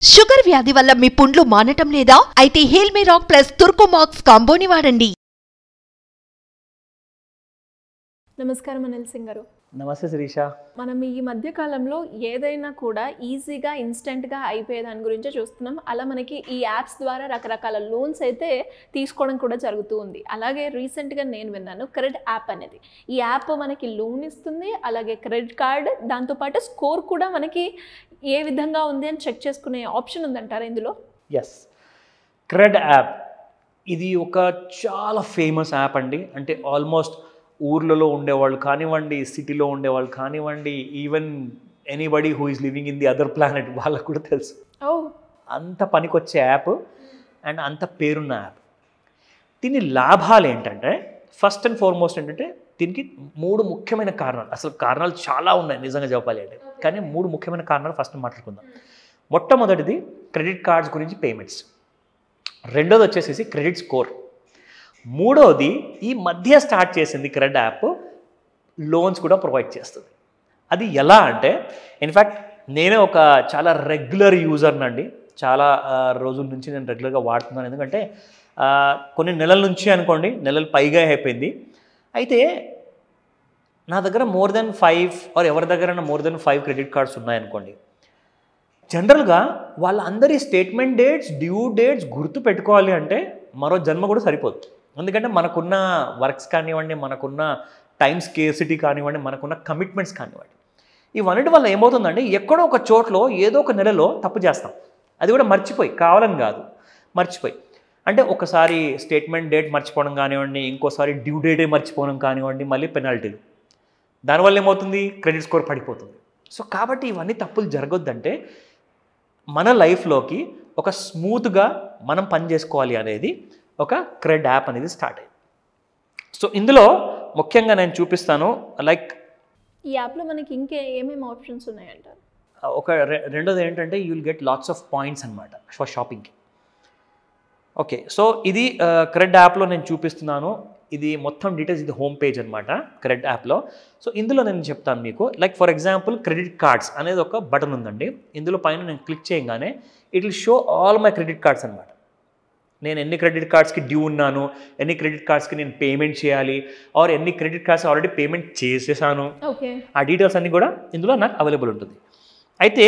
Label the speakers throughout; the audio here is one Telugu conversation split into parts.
Speaker 1: షుగర్ వ్యాధి వల్ల మీ పుండ్లు మానటం లేదా అయితే హేల్మీ రాక్ ప్లస్ తుర్కోమాక్స్ కాంబోని వాడండి
Speaker 2: నమస్కారం అనిల్ సింగ్ గారు
Speaker 3: నమస్తే శిరీష
Speaker 2: మనం ఈ మధ్య కాలంలో ఏదైనా కూడా ఈజీగా ఇన్స్టెంట్గా అయిపోయే దాని గురించే చూస్తున్నాం అలా మనకి ఈ యాప్స్ ద్వారా రకరకాల లోన్స్ అయితే తీసుకోవడం కూడా జరుగుతూ ఉంది అలాగే రీసెంట్గా నేను విన్నాను క్రెడిట్ యాప్ అనేది ఈ యాప్ మనకి లోన్ ఇస్తుంది అలాగే క్రెడిట్ కార్డ్ దాంతోపాటు స్కోర్ కూడా మనకి ఏ విధంగా ఉంది అని చెక్ చేసుకునే ఆప్షన్ ఉందంటారా ఇందులో
Speaker 3: ఎస్ క్రెడ్ యాప్ ఇది ఒక చాలా ఫేమస్ యాప్ అండి అంటే ఆల్మోస్ట్ ఊర్లలో ఉండేవాళ్ళు కానివ్వండి సిటీలో ఉండేవాళ్ళు కానివ్వండి even anybody who is living in the other planet వాళ్ళకు కూడా తెలుసు
Speaker 2: ఓ
Speaker 3: అంత పనికొచ్చే యాప్ అండ్ అంత పేరున్న యాప్ దీని లాభాలు ఏంటంటే ఫస్ట్ అండ్ ఫార్మోస్ట్ ఏంటంటే దీనికి మూడు ముఖ్యమైన కారణాలు అసలు కారణాలు చాలా ఉన్నాయి నిజంగా చెప్పాలి అంటే కానీ మూడు ముఖ్యమైన కారణాలు ఫస్ట్ మాట్లాడుకుందాం మొట్టమొదటిది క్రెడిట్ కార్డ్స్ గురించి పేమెంట్స్ రెండోది వచ్చేసేసి క్రెడిట్ స్కోర్ మూడోది ఈ మధ్య స్టార్ట్ చేసింది క్రెడిట్ యాప్ లోన్స్ కూడా ప్రొవైడ్ చేస్తుంది అది ఎలా అంటే ఇన్ఫ్యాక్ట్ నేనే ఒక చాలా రెగ్యులర్ యూజర్నండి చాలా ఆ, రోజుల నుంచి నేను రెగ్యులర్గా వాడుతున్నాను ఎందుకంటే ఆ, కొన్ని నెలల నుంచి అనుకోండి నెలలు పైగా అయిపోయింది అయితే నా దగ్గర మోర్ దెన్ ఫైవ్ ఆర్ ఎవరి దగ్గర more than five credit cards ఉన్నాయనుకోండి జనరల్గా వాళ్ళందరి స్టేట్మెంట్ డేట్స్ డ్యూ డేట్స్ గుర్తు పెట్టుకోవాలి అంటే మరో జన్మ కూడా సరిపోదు ఎందుకంటే మనకున్న వర్క్స్ కానివ్వండి మనకున్న టైం స్కేసిటీ కానివ్వండి మనకున్న కమిట్మెంట్స్ కానివ్వండి ఇవన్నిటి వల్ల ఏమవుతుందంటే ఎక్కడో ఒక చోట్లో ఏదో ఒక నెలలో తప్పు చేస్తాం అది కూడా మర్చిపోయి కావాలని కాదు మర్చిపోయి అంటే ఒకసారి స్టేట్మెంట్ డేట్ మర్చిపోవడం కానివ్వండి ఇంకోసారి డ్యూ డేటే మర్చిపోవడం కానివ్వండి మళ్ళీ పెనాల్టీలు దానివల్ల ఏమవుతుంది క్రెడిట్ స్కోర్ పడిపోతుంది సో కాబట్టి ఇవన్నీ తప్పులు జరగొద్దంటే మన లైఫ్లోకి ఒక స్మూత్గా మనం పని చేసుకోవాలి అనేది ఒక క్రెడ్ యాప్ అనేది స్టార్ట్ అయింది సో ఇందులో ముఖ్యంగా నేను చూపిస్తాను లైక్
Speaker 2: ఈ యాప్లో మనకి ఇంకే ఏమేమి ఆప్షన్స్ ఉన్నాయంటారు
Speaker 3: ఒక రె- రెండోది ఏంటంటే you will get lots of points అనమాట ఫర్ షాపింగ్కి ఓకే సో ఇది క్రెడ్ యాప్లో నేను చూపిస్తున్నాను ఇది మొత్తం డీటెయిల్స్ ఇది హోమ్ పేజ్ అనమాట క్రెడ్ యాప్లో సో ఇందులో నేను చెప్తాను మీకు like for example credit cards అనేది ఒక బటన్ ఉందండి ఇందులో పైన నేను క్లిక్ చేయగానే it will show all my credit cards అనమాట నేను ఎన్ని క్రెడిట్ కార్డ్స్కి డ్యూ ఉన్నాను ఎన్ని క్రెడిట్ కార్డ్స్కి నేను పేమెంట్ చేయాలి ఆర్ ఎన్ని క్రెడిట్ కార్డ్స్ ఆల్రెడీ పేమెంట్ చేసేసాను
Speaker 2: ఓకే
Speaker 3: ఆ డీటెయిల్స్ అన్నీ కూడా ఇందులో నాకు అవైలబుల్ ఉంటుంది అయితే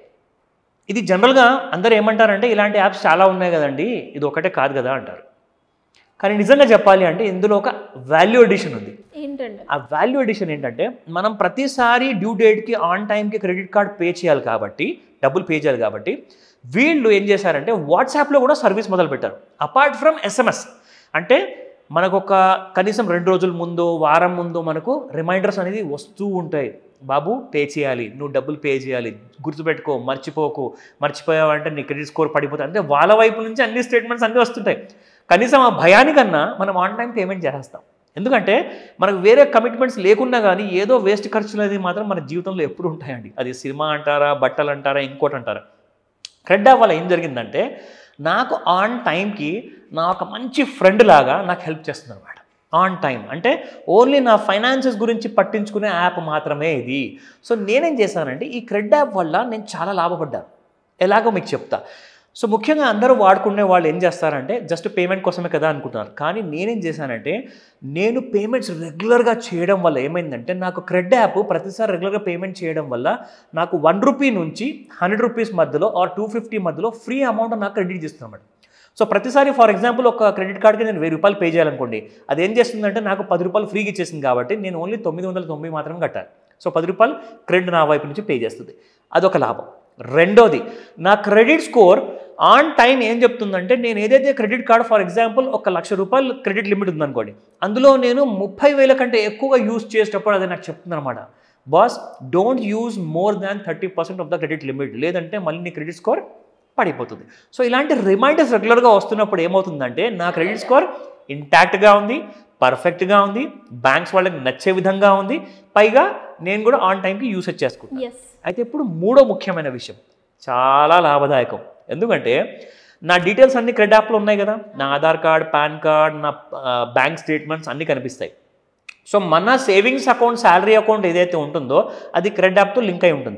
Speaker 3: ఇది జనరల్గా అందరూ ఏమంటారంటే ఇలాంటి యాప్స్ చాలా ఉన్నాయి కదండి ఇది ఒకటే కాదు కదా అంటారు కానీ నిజంగా చెప్పాలి అంటే ఇందులో ఒక వాల్యూ ఎడిషన్ ఉంది
Speaker 2: ఏంటండి
Speaker 3: ఆ వాల్యూ ఎడిషన్ ఏంటంటే మనం ప్రతిసారి డ్యూ డేట్కి ఆన్ టైంకి క్రెడిట్ కార్డ్ పే చేయాలి కాబట్టి డబ్బులు పే చేయాలి కాబట్టి వీళ్ళు ఏం చేశారంటే వాట్సాప్లో కూడా సర్వీస్ మొదలుపెట్టారు అపార్ట్ ఫ్రమ్ ఎస్ఎంఎస్ అంటే మనకు ఒక కనీసం రెండు రోజుల ముందు వారం ముందు మనకు రిమైండర్స్ అనేది వస్తూ ఉంటాయి బాబు పే చేయాలి నువ్వు డబ్బులు పే చేయాలి గుర్తుపెట్టుకో మర్చిపోకు మర్చిపోయావంటే నీ క్రెడిట్ స్కోర్ పడిపోతుంది అంటే వాళ్ళ వైపు నుంచి అన్ని స్టేట్మెంట్స్ అన్నీ వస్తుంటాయి కనీసం ఆ భయానికన్నా మనం ఆన్ టైం పేమెంట్ చేసేస్తాం ఎందుకంటే మనకు వేరే కమిట్మెంట్స్ లేకున్నా కానీ ఏదో వేస్ట్ ఖర్చులు అనేది మాత్రం మన జీవితంలో ఎప్పుడు ఉంటాయండి అది సినిమా అంటారా బట్టలు అంటారా ఇంకోటి అంటారా క్రెడ్ వల్ల ఏం జరిగిందంటే నాకు ఆన్ టైంకి నా ఒక మంచి ఫ్రెండ్ లాగా నాకు హెల్ప్ చేస్తుంది అనమాట ఆన్ టైం అంటే ఓన్లీ నా ఫైనాన్సెస్ గురించి పట్టించుకునే యాప్ మాత్రమే ఇది సో నేనేం చేశానంటే ఈ క్రెడ్ యాప్ వల్ల నేను చాలా లాభపడ్డాను ఎలాగో మీకు చెప్తా సో ముఖ్యంగా అందరూ వాడుకునే వాళ్ళు ఏం చేస్తారంటే జస్ట్ పేమెంట్ కోసమే కదా అనుకుంటున్నారు కానీ నేనేం చేశానంటే నేను పేమెంట్స్ రెగ్యులర్గా చేయడం వల్ల ఏమైందంటే నాకు క్రెడ్ యాప్ ప్రతిసారి రెగ్యులర్గా పేమెంట్ చేయడం వల్ల నాకు వన్ రూపీ నుంచి హండ్రెడ్ రూపీస్ మధ్యలో ఆర్ టూ ఫిఫ్టీ మధ్యలో ఫ్రీ అమౌంట్ నాకు క్రెడిట్ చేస్తుంది సో ప్రతిసారి ఫర్ ఎగ్జాంపుల్ ఒక క్రెడిట్ కార్డ్కి నేను వెయ్యి రూపాయలు పే చేయాలనుకోండి అది ఏం చేస్తుందంటే నాకు పది రూపాయలు ఫ్రీగా ఇచ్చేసింది కాబట్టి నేను ఓన్లీ తొమ్మిది వందల తొంభై మాత్రమే కట్టాలి సో పది రూపాయలు క్రెడిట్ నా వైపు నుంచి పే చేస్తుంది అదొక లాభం రెండోది నా క్రెడిట్ స్కోర్ ఆన్ టైం ఏం చెప్తుందంటే నేను ఏదైతే క్రెడిట్ కార్డ్ ఫర్ ఎగ్జాంపుల్ ఒక లక్ష రూపాయలు క్రెడిట్ లిమిట్ ఉందనుకోండి అందులో నేను ముప్పై వేల కంటే ఎక్కువగా యూజ్ చేసేటప్పుడు అది నాకు చెప్తుంది అనమాట boss don't use more than thirty percent of the credit limit లేదంటే మళ్ళీ నీ క్రెడిట్ స్కోర్ పడిపోతుంది సో ఇలాంటి రిమైండర్స్ రెగ్యులర్గా వస్తున్నప్పుడు ఏమవుతుందంటే నా క్రెడిట్ స్కోర్ ఇంటాక్ట్గా ఉంది పర్ఫెక్ట్గా ఉంది బ్యాంక్స్ వాళ్ళకి నచ్చే విధంగా ఉంది పైగా నేను కూడా ఆన్ టైంకి యూసేజ్ చేసుకుంటాను
Speaker 2: ఎస్
Speaker 3: అయితే ఇప్పుడు మూడో ముఖ్యమైన విషయం చాలా లాభదాయకం ఎందుకంటే నా డీటెయిల్స్ అన్ని క్రెడిట్ యాప్లో ఉన్నాయి కదా నా ఆధార్ కార్డ్ పాన్ కార్డ్ నా బ్యాంక్ స్టేట్మెంట్స్ అన్నీ కనిపిస్తాయి సో మన సేవింగ్స్ అకౌంట్ శాలరీ అకౌంట్ ఏదైతే ఉంటుందో అది క్రెడిట్ యాప్తో లింక్ అయి ఉంటుంది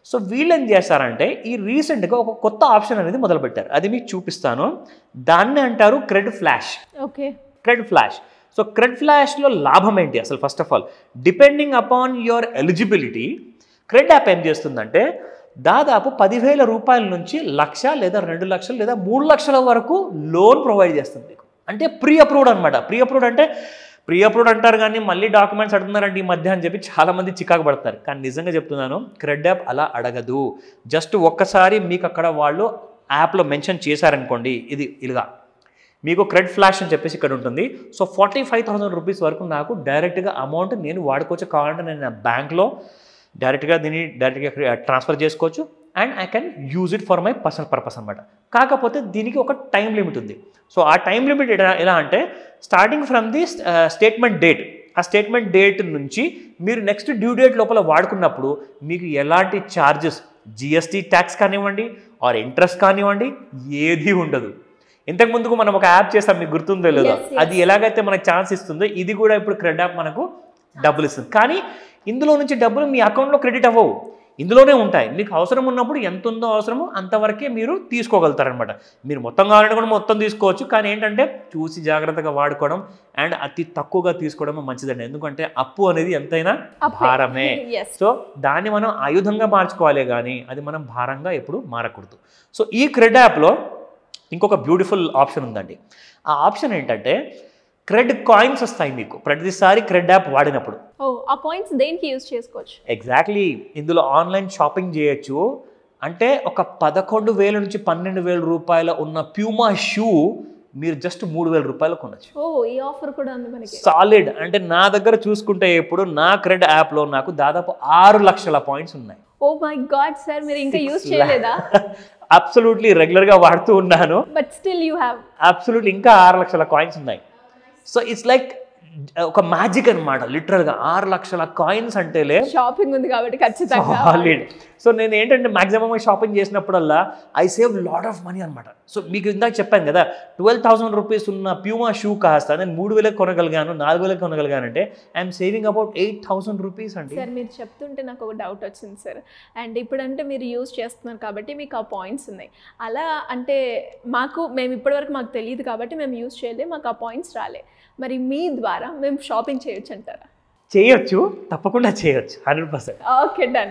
Speaker 3: సో వీళ్ళు ఏం చేస్తారంటే ఈ రీసెంట్గా ఒక కొత్త ఆప్షన్ అనేది మొదలుపెట్టారు అది మీకు చూపిస్తాను దాన్ని అంటారు cred flash
Speaker 2: okay
Speaker 3: cred flash so cred ఫ్లాష్లో లాభం ఏంటి అసలు first of all depending upon your eligibility cred app ఏం చేస్తుందంటే దాదాపు పదివేల రూపాయల నుంచి లక్ష లేదా రెండు లక్షలు లేదా మూడు లక్షల వరకు లోన్ ప్రొవైడ్ చేస్తుంది మీకు అంటే ప్రీ అప్రూవ్డ్ అనమాట ప్రీ అప్రూవ్డ్ అంటే ప్రీ అప్రూవ్డ్ అంటారు కానీ మళ్ళీ డాక్యుమెంట్స్ అడుగుతున్నారండి ఈ మధ్య అని చెప్పి చాలామంది చికాకు పడతారు కానీ నిజంగా చెప్తున్నాను క్రెడ్ యాప్ అలా అడగదు జస్ట్ ఒక్కసారి మీకు అక్కడ వాళ్ళు యాప్లో మెన్షన్ చేశారనుకోండి ఇది ఇలాగా మీకు క్రెడ్ ఫ్లాష్ అని చెప్పేసి ఇక్కడ ఉంటుంది so forty five thousand rupees వరకు నాకు డైరెక్ట్గా అమౌంట్ నేను వాడుకోవచ్చు కావాలంటే నేను నా బ్యాంక్లో డైరెక్ట్గా దీన్ని డైరెక్ట్గా ట్రాన్స్ఫర్ చేసుకోవచ్చు and I can use it for my personal purpose అనమాట కాకపోతే దీనికి ఒక టైం లిమిట్ ఉంది సో ఆ టైం లిమిట్ ఎలా ఎలా అంటే starting from the statement date ఆ స్టేట్మెంట్ డేట్ నుంచి మీరు నెక్స్ట్ డ్యూ డేట్ లోపల వాడుకున్నప్పుడు మీకు ఎలాంటి ఛార్జెస్ జిఎస్టీ ట్యాక్స్ కానివ్వండి ఆర్ ఇంట్రెస్ట్ కానివ్వండి ఏది ఉండదు ఇంతకు ముందుకు మనం ఒక యాప్ చేస్తాం మీకు గుర్తుందో లేదో
Speaker 2: Yes, yes.
Speaker 3: అది ఎలాగైతే మనకు ఛాన్స్ ఇస్తుందో ఇది కూడా ఇప్పుడు క్రెడిట్ యాప్ మనకు డబ్బులు ఇస్తుంది కానీ ఇందులో నుంచి డబ్బులు మీ అకౌంట్లో క్రెడిట్ అవ్వవు ఇందులోనే ఉంటాయి మీకు అవసరం ఉన్నప్పుడు ఎంత ఉందో అవసరమో అంతవరకే మీరు తీసుకోగలుగుతారనమాట మీరు మొత్తం కావాలంటే కూడా మొత్తం తీసుకోవచ్చు కానీ ఏంటంటే చూసి జాగ్రత్తగా వాడుకోవడం అండ్ అతి తక్కువగా తీసుకోవడం మంచిదండి ఎందుకంటే అప్పు అనేది ఎంతైనా భారమే
Speaker 2: ఎస్
Speaker 3: సో దాన్ని మనం ఆయుధంగా మార్చుకోవాలి కానీ అది మనం భారంగా ఎప్పుడు మారకూడదు సో ఈ క్రెడ్ యాప్లో ఇంకొక బ్యూటిఫుల్ ఆప్షన్ ఉందండి ఆ ఆప్షన్ ఏంటంటే క్రెడ్ కాయిన్స్ వస్తాయి మీకు ప్రతిసారి క్రెడ్ యాప్ వాడినప్పుడు
Speaker 2: ఓ ఆ పాయింట్స్ దేనికి యూజ్ చేసుకోవచ్చు
Speaker 3: ఎగ్జాక్ట్లీ ఇందులో ఆన్లైన్ షాపింగ్ చేయొచ్చు అంటే ఒక పదకొండు వేల నుంచి పన్నెండు వేల రూపాయల ఉన్న ప్యూమా షూ మీరు జస్ట్ మూడు వేల రూపాయలు కొనొచ్చు
Speaker 2: ఓ ఈ ఆఫర్ కూడా ఉంది మనకి
Speaker 3: సాలిడ్ అంటే నా దగ్గర చూసుకుంటే ఇప్పుడు నా క్రెడ్ యాప్లో నాకు దాదాపు ఆరు లక్షల పాయింట్స్ ఉన్నాయి
Speaker 2: ఓ మై గాడ్ సార్ మీరు ఇంకా యూజ్ చేయలేదా
Speaker 3: అబ్సల్యూట్లీ రెగ్యులర్గా వాడుతూ ఉన్నాను
Speaker 2: but still you have
Speaker 3: absolutely ఇంకా ఆరు లక్షల కాయిన్స్ ఉన్నాయి సో ఇట్స్ లైక్ ఒక మ్యాజిక్ అనమాట లిటరల్గా ఆరు లక్షల కాయిన్స్ అంటేలే
Speaker 2: షాపింగ్ ఉంది కాబట్టి ఖచ్చితంగా
Speaker 3: సాలిడ్ సో నేను ఏంటంటే మాక్సిమం షాపింగ్ చేసినప్పుడల్లా I save lot of money అనమాట సో మీకు ఇందాక చెప్పాను కదా ట్వెల్వ్ థౌసండ్ రూపీస్ ఉన్న ప్యూమా షూ కాస్త నేను మూడు వేలకు కొనగలిగాను నాలుగు వేలకు కొనగలిగానంటే I'm saving about eight thousand rupees అండి
Speaker 2: సార్ మీరు చెప్తుంటే నాకు ఒక డౌట్ వచ్చింది సార్ అండ్ ఇప్పుడంటే మీరు యూజ్ చేస్తున్నారు కాబట్టి మీకు ఆ పాయింట్స్ ఉన్నాయి అలా అంటే మాకు మేము ఇప్పటివరకు మాకు తెలియదు కాబట్టి మేము యూజ్ చేయలే మాకు ఆ పాయింట్స్ రాలే మరి మీ ద్వారా మేము షాపింగ్ చేయొచ్చు అంటారా
Speaker 3: చేయొచ్చు తప్పకుండా చేయొచ్చు hundred percent
Speaker 2: okay done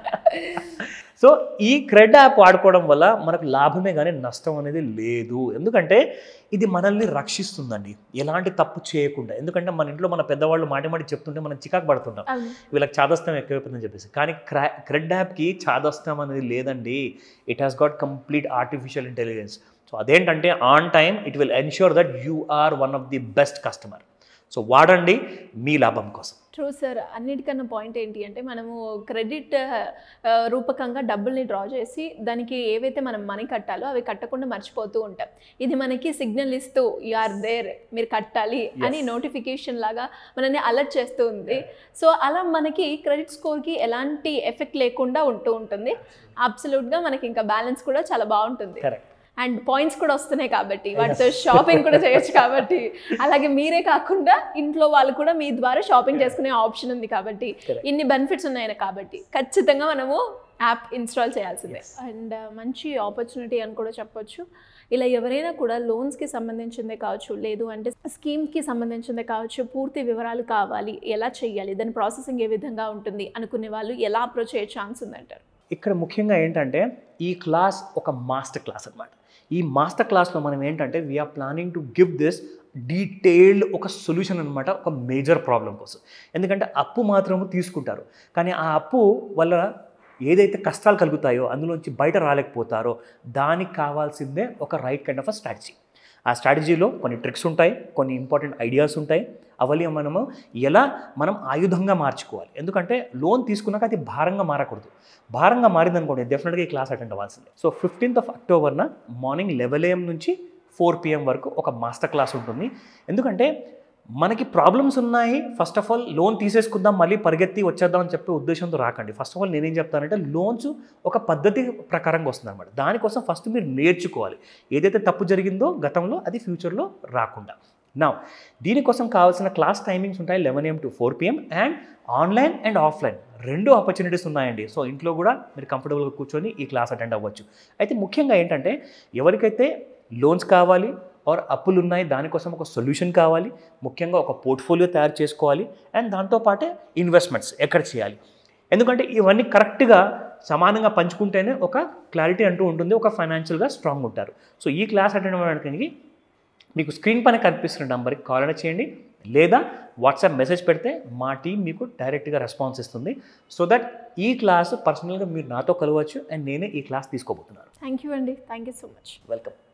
Speaker 3: so ఈ క్రెడ్ యాప్ వాడుకోవడం వల్ల మనకు లాభమే కానీ నష్టం అనేది లేదు ఎందుకంటే ఇది మనల్ని రక్షిస్తుందండి ఎలాంటి తప్పు చేయకుండా ఎందుకంటే మన ఇంట్లో మన పెద్దవాళ్ళు మాటి మాటి చెప్తుంటే మనం చికాకు పడుతుంటాం వీళ్ళకి చాదస్తం ఎక్కువైపోతుందని చెప్పేసి కానీ క్రా క్రెడ్ యాప్కి చాదస్తం అనేది లేదండి it has got complete artificial intelligence so అదేంటంటే on time it will ensure that you are one of the best customer so వాడండి మీ లాభం కోసం
Speaker 2: ట్రూ సార్ అన్నిటికన్నా పాయింట్ ఏంటి అంటే మనము క్రెడిట్ రూపకంగా డబ్బుల్ని డ్రా చేసి దానికి ఏవైతే మనం మనీ కట్టాలో అవి కట్టకుండా మర్చిపోతూ ఉంటాం ఇది మనకి సిగ్నల్ ఇస్తూ యు ఆర్ దేర్ మీరు కట్టాలి అని నోటిఫికేషన్ లాగా మనల్ని అలర్ట్ చేస్తూ ఉంది సో అలా మనకి క్రెడిట్ స్కోర్కి ఎలాంటి ఎఫెక్ట్ లేకుండా ఉంటూ ఉంటుంది అబ్సల్యూట్గా మనకి ఇంకా బ్యాలెన్స్ కూడా చాలా బాగుంటుంది
Speaker 3: కరెక్ట్
Speaker 2: అండ్ పాయింట్స్ కూడా వస్తున్నాయి కాబట్టి వాటితో షాపింగ్ కూడా చేయొచ్చు కాబట్టి అలాగే మీరే కాకుండా ఇంట్లో వాళ్ళు కూడా మీ ద్వారా షాపింగ్ చేసుకునే ఆప్షన్ ఉంది కాబట్టి
Speaker 3: Correct.
Speaker 2: ఇన్ని బెనిఫిట్స్ ఉన్నాయి కాబట్టి ఖచ్చితంగా మనము యాప్ ఇన్స్టాల్ చేయాల్సిందే అండ్ మంచి ఆపర్చునిటీ అని కూడా చెప్పొచ్చు ఇలా ఎవరైనా కూడా లోన్స్కి సంబంధించిందే కావచ్చు లేదు అంటే స్కీమ్కి సంబంధించిందే కావచ్చు పూర్తి వివరాలు కావాలి ఎలా చేయాలి దాని ప్రాసెసింగ్ ఏ విధంగా ఉంటుంది అనుకునే వాళ్ళు ఎలా అప్రోచ్ అయ్యే ఛాన్స్ ఉందంటారు
Speaker 3: ఇక్కడ ముఖ్యంగా ఏంటంటే ఈ క్లాస్ ఒక మాస్టర్ క్లాస్ అన్నమాట ఈ మాస్టర్ క్లాస్లో మనం ఏంటంటే we are planning to give this detailed ఒక సొల్యూషన్ అనమాట ఒక మేజర్ ప్రాబ్లం కోసం ఎందుకంటే అప్పు మాత్రము తీసుకుంటారు కానీ ఆ అప్పు వల్ల ఏదైతే కష్టాలు కలుగుతాయో అందులోంచి బయట రాలేకపోతారో దానికి కావాల్సిందే ఒక right kind of a strategy ఆ స్ట్రాటజీలో కొన్ని ట్రిక్స్ ఉంటాయి కొన్ని ఇంపార్టెంట్ ఐడియాస్ ఉంటాయి అవన్నీ మనము ఎలా మనం ఆయుధంగా మార్చుకోవాలి ఎందుకంటే లోన్ తీసుకున్నాక అది భారంగా మారకూడదు భారంగా మారిందనుకోండి డెఫినెట్గా ఈ క్లాస్ అటెండ్ అవ్వాల్సిందే సో ఫిఫ్టీన్త్ ఆఫ్ అక్టోబర్న మార్నింగ్ లెవెన్ ఏఎం నుంచి ఫోర్ పిఎం వరకు ఒక మాస్టర్ క్లాస్ ఉంటుంది ఎందుకంటే మనకి ప్రాబ్లమ్స్ ఉన్నాయి ఫస్ట్ ఆఫ్ ఆల్ లోన్ తీసేసుకుందాం మళ్ళీ పరిగెత్తి వచ్చేద్దాం అని చెప్పే ఉద్దేశంతో రాకండి ఫస్ట్ ఆఫ్ ఆల్ నేనేం చెప్తానంటే లోన్స్ ఒక పద్ధతి ప్రకారంగా వస్తుంది అనమాట దానికోసం ఫస్ట్ మీరు నేర్చుకోవాలి ఏదైతే తప్పు జరిగిందో గతంలో అది ఫ్యూచర్లో రాకుండా నా దీనికోసం కావాల్సిన క్లాస్ టైమింగ్స్ ఉంటాయి eleven AM to four PM and online and offline రెండు ఆపర్చునిటీస్ ఉన్నాయండి సో ఇంట్లో కూడా మీరు కంఫర్టబుల్గా కూర్చొని ఈ క్లాస్ అటెండ్ అవ్వచ్చు అయితే ముఖ్యంగా ఏంటంటే ఎవరికైతే లోన్స్ కావాలి ఆర్ అప్పులు ఉన్నాయి దానికోసం ఒక సొల్యూషన్ కావాలి ముఖ్యంగా ఒక పోర్ట్ఫోలియో తయారు చేసుకోవాలి అండ్ దాంతోపాటే ఇన్వెస్ట్మెంట్స్ ఎక్కడ చేయాలి ఎందుకంటే ఇవన్నీ కరెక్ట్గా సమానంగా పంచుకుంటేనే ఒక క్లారిటీ అంటూ ఉంటుంది ఒక ఫైనాన్షియల్గా స్ట్రాంగ్ ఉంటారు సో ఈ క్లాస్ అటెండ్ అవ్వడానికి మీకు స్క్రీన్ పైన కనిపిస్తున్న నెంబర్కి కాల్ అయినా చేయండి లేదా వాట్సాప్ మెసేజ్ పెడితే మా టీం మీకు డైరెక్ట్గా రెస్పాన్స్ ఇస్తుంది సో దట్ ఈ క్లాస్ పర్సనల్గా మీరు నాతో కలవచ్చు అండ్ నేనే ఈ క్లాస్ తీసుకోబోతున్నాను
Speaker 2: థ్యాంక్ యూ అండి thank you so much
Speaker 3: welcome